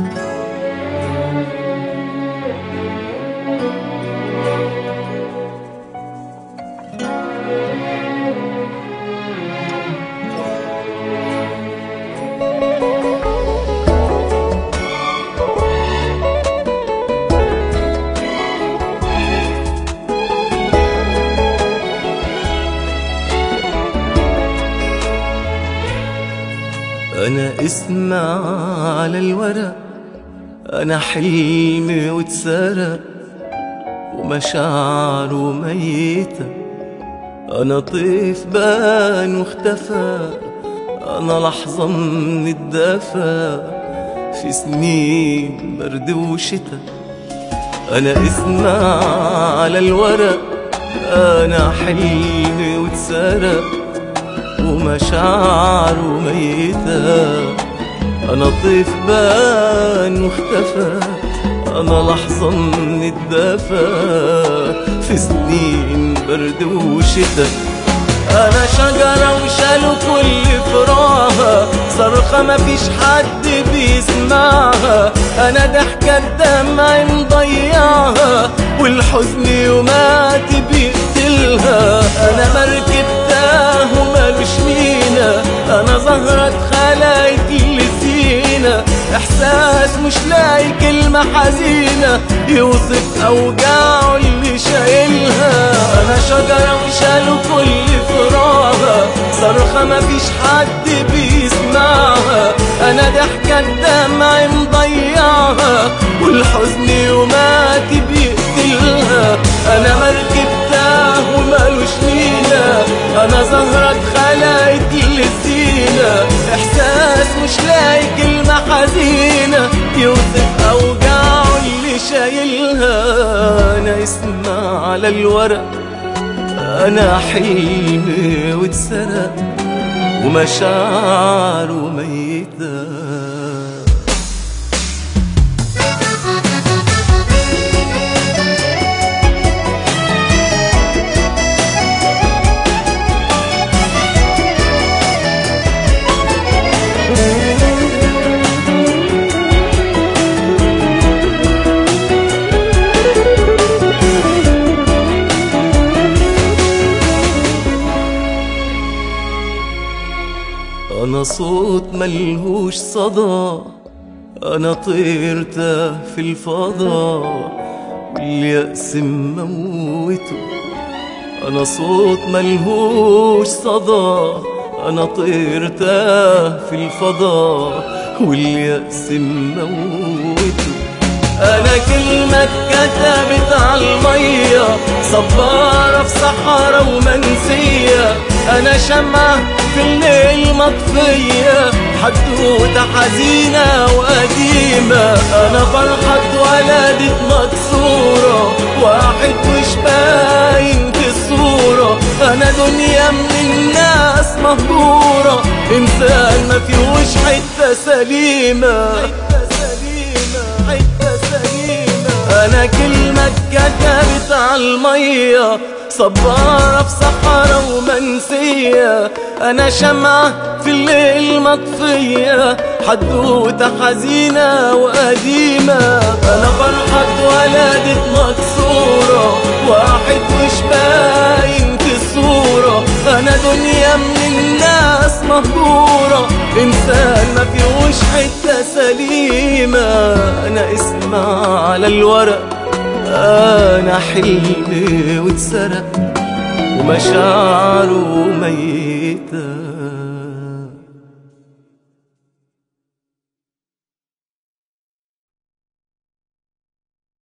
أنا اسمع على الورق أنا حلمي واتسرق ومشاعره ميتة أنا طيف بان واختفى أنا لحظة من الدفا في سنين برد وشتا أنا اسمع على الورق أنا حلمي واتسرق ومشاعره ميتة أنا طيف بان واختفى أنا لحظة من الدفا في سنين برد وشتا أنا شجرة وشالوا كل فراها صرخة مفيش حد بيسمعها أنا ضحكة الدمع مضيعها والحزن يومات بيقتلها أنا مركب تاه ومالوش مينا أنا زهرة اتخلقت لسينا إحساس مش لاقي كلمة حزينة يوصف أوجاعه اللي شايلها أنا شجرة وشالوا كل فراغها صرخة مفيش حد بيسمعها أنا ضحكة الدمع مضيعها والحزن يوماتي بيقتلها أنا مركب تاه ومالوش مينا أنا زهرة اتخلقت للزينة إحساس مش لاقي كلمة حزينة يوصف أوجاعه اللي شايلها أنا اسمع على الورق أنا حلمي واتسرق ومشاعره ميتة أنا صوت ملهوش صدى أنا طيرت في الفضاء واليأس مموته أنا صوت ملهوش صدى أنا طيرت في الفضاء واليأس مموته أنا كلمة اتكتبت على المية صبارة في صحراء ومنسية أنا شمعة في الليل مطفية حدوتة حزينة وقديمة أنا فرحة اتولدت مكسورة واحد مش باين في الصورة أنا دنيا من الناس مهجورة إنسان ما فيهوش حتة سليمة حتة سليمة حتة سليمة أنا كلمة اتكتبت على المية صبارة في صحراء ومنسية أنا شمعة في الليل مطفية حدوتة حزينة وقديمة أنا فرحة اتولدت مكسورة واحد مش باين في الصورة أنا دنيا من الناس مهجورة إنسان ما فيهوش حتة سليمة أنا اسمع على الورق أنا حلمي واتسرق ومشاعره ميته